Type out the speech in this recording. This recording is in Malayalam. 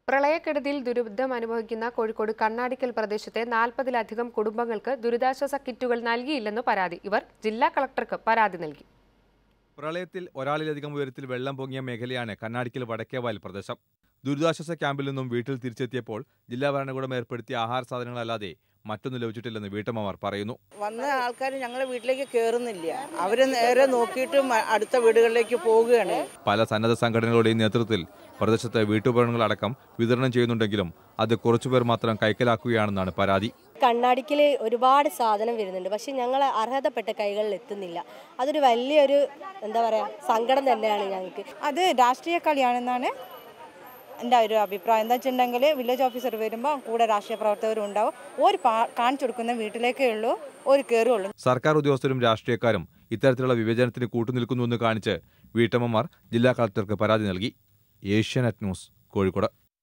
പ്രളയക്കെടുതിയിൽ ദുരിതം അനുഭവിക്കുന്ന കോഴിക്കോട് കണ്ണാടിക്കൽ പ്രദേശത്തെ നാൽപ്പതിലധികം കുടുംബങ്ങൾക്ക് ദുരിതാശ്വാസ കിറ്റുകൾ നൽകിയില്ലെന്ന് പരാതി ഇവർ ജില്ലാ കളക്ടർക്ക് പരാതി നൽകി പ്രളയത്തിൽ ഒരാളിലധികം ഉയരത്തിൽ വെള്ളം പൊങ്ങിയ മേഖലയാണ് കണ്ണാടിക്കൽ വടക്കേവാൽ പ്രദേശം ദുരിതാശ്വാസ ക്യാമ്പിൽ നിന്നും വീട്ടിൽ തിരിച്ചെത്തിയപ്പോൾ ജില്ലാ ഭരണകൂടം ഏർപ്പെടുത്തിയ ആഹാര സാധനങ്ങളല്ലാതെ മറ്റൊന്നും ലഭിച്ചിട്ടില്ലെന്ന് വീട്ടമ്മമാർ പറയുന്നു വന്ന ആൾക്കാർ ഞങ്ങളെ വീട്ടിലേക്ക് കയറുന്നില്ല അവർ നേരെ നോക്കിയിട്ട് മ- അടുത്ത വീടുകളിലേക്ക് പോവുകയാണ് പല സന്നദ്ധ സംഘടനകളുടെയും നേതൃത്വത്തിൽ പ്രദേശത്ത് വീട്ടുപകരണങ്ങൾ അടക്കം വിതരണം ചെയ്യുന്നുണ്ടെങ്കിലും അത് കുറച്ചുപേർ മാത്രം കൈക്കലാക്കുകയാണെന്നാണ് പരാതി കണ്ണാടിക്കൽ ഒരുപാട് സാധനം വരുന്നുണ്ട് പക്ഷെ ഞങ്ങൾ അർഹതപ്പെട്ട കൈകളിൽ എത്തുന്നില്ല അതൊരു വലിയൊരു എന്താ പറയുക സങ്കടം തന്നെയാണ് ഞങ്ങൾക്ക് അത് രാഷ്ട്രീയ കളിയാണെന്നാണ് എൻ്റെ ഒരു അഭിപ്രായം എന്താ വെച്ചിട്ടുണ്ടെങ്കിൽ വില്ലേജ് ഓഫീസർ വരുമ്പോൾ കൂടെ രാഷ്ട്രീയ പ്രവർത്തകരും ഉണ്ടാവും ഒരു പാ കാണിച്ചു കൊടുക്കുന്ന വീട്ടിലേക്കേ ഉള്ളൂ ഒരു കയറുള്ളൂ സർക്കാർ ഉദ്യോഗസ്ഥരും രാഷ്ട്രീയക്കാരും ഇത്തരത്തിലുള്ള വിവേചനത്തിന് കൂട്ടുനിൽക്കുന്നുവെന്ന് കാണിച്ച് വീട്ടമ്മമാർ ജില്ലാ കളക്ടർക്ക് പരാതി നൽകി ഏഷ്യാനെറ്റ് ന്യൂസ് കോഴിക്കോട്